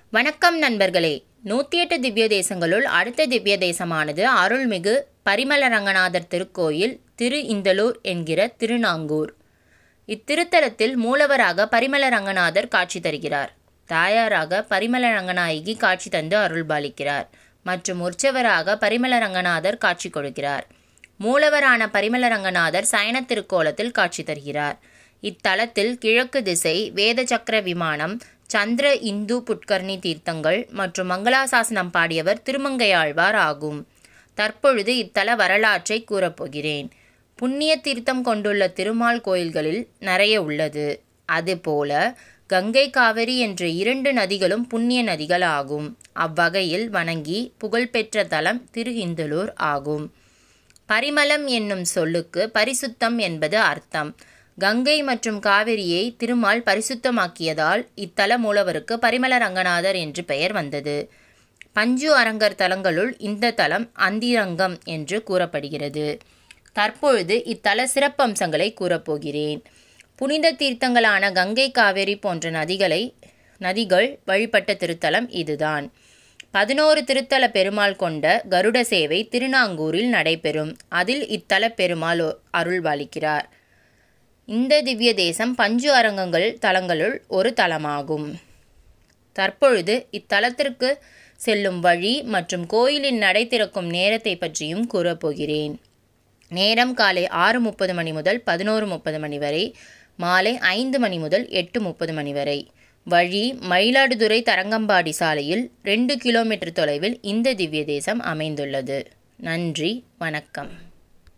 வணக்கம் நண்பர்களே நூற்றி எட்டு திவ்ய தேசங்களுள் அடுத்த திவ்ய தேசமானது அருள்மிகு பரிமள ரங்கநாதர் திருக்கோயில் திரு இந்தலூர் என்கிற திருநாங்கூர் இத்திருத்தலத்தில் மூலவராக பரிமள ரங்கநாதர் காட்சி தருகிறார் தாயாராக பரிமள ரங்கநாயகி காட்சி தந்து அருள்பாலிக்கிறார் மற்றும் உற்சவராக பரிமள ரங்கநாதர் காட்சி கொடுக்கிறார் மூலவரான பரிமள ரங்கநாதர் சயன திருக்கோலத்தில் காட்சி தருகிறார் இத்தலத்தில் கிழக்கு திசை வேத சக்கர விமானம் சந்திர இந்து புட்கர்ணி தீர்த்தங்கள் மற்றும் மங்களாசாசனம் பாடியவர் திருமங்கையாழ்வார் ஆகும் தற்பொழுது இத்தல வரலாற்றை கூறப்போகிறேன் புண்ணிய தீர்த்தம் கொண்டுள்ள திருமால் கோயில்களில் நிறைய உள்ளது அதுபோல கங்கை காவிரி என்ற இரண்டு நதிகளும் புண்ணிய நதிகள் ஆகும் அவ்வகையில் வணங்கி புகழ்பெற்ற தலம் திரு இந்தலூர் ஆகும் பரிமளம் என்னும் சொல்லுக்கு பரிசுத்தம் என்பது அர்த்தம் கங்கை மற்றும் காவிரியை திருமால் பரிசுத்தமாக்கியதால் இத்தல மூலவருக்கு பரிமள ரங்கநாதர் என்று பெயர் வந்தது பஞ்சு அரங்கர் தலங்களுள் இந்த தலம் அந்திரங்கம் என்று கூறப்படுகிறது தற்பொழுது இத்தல சிறப்பம்சங்களை கூறப்போகிறேன் புனித தீர்த்தங்களான கங்கை காவேரி போன்ற நதிகளை நதிகள் வழிபட்ட திருத்தலம் இதுதான் பதினோரு திருத்தல பெருமாள் கொண்ட கருட சேவை திருநாங்கூரில் நடைபெறும் அதில் இத்தல பெருமாள் அருள்பாலிக்கிறார் இந்த திவ்ய தேசம் பஞ்சு அரங்கங்கள் தலங்களுள் ஒரு தலமாகும் தற்பொழுது இத்தலத்திற்கு செல்லும் வழி மற்றும் கோயிலின் நடை திறக்கும் நேரத்தை பற்றியும் கூறப்போகிறேன் நேரம் காலை ஆறு முப்பது மணி முதல் பதினோரு முப்பது மணி வரை மாலை ஐந்து மணி முதல் எட்டு முப்பது மணி வரை வழி மயிலாடுதுறை தரங்கம்பாடி சாலையில் ரெண்டு கிலோமீட்டர் தொலைவில் இந்த திவ்ய தேசம் அமைந்துள்ளது நன்றி வணக்கம்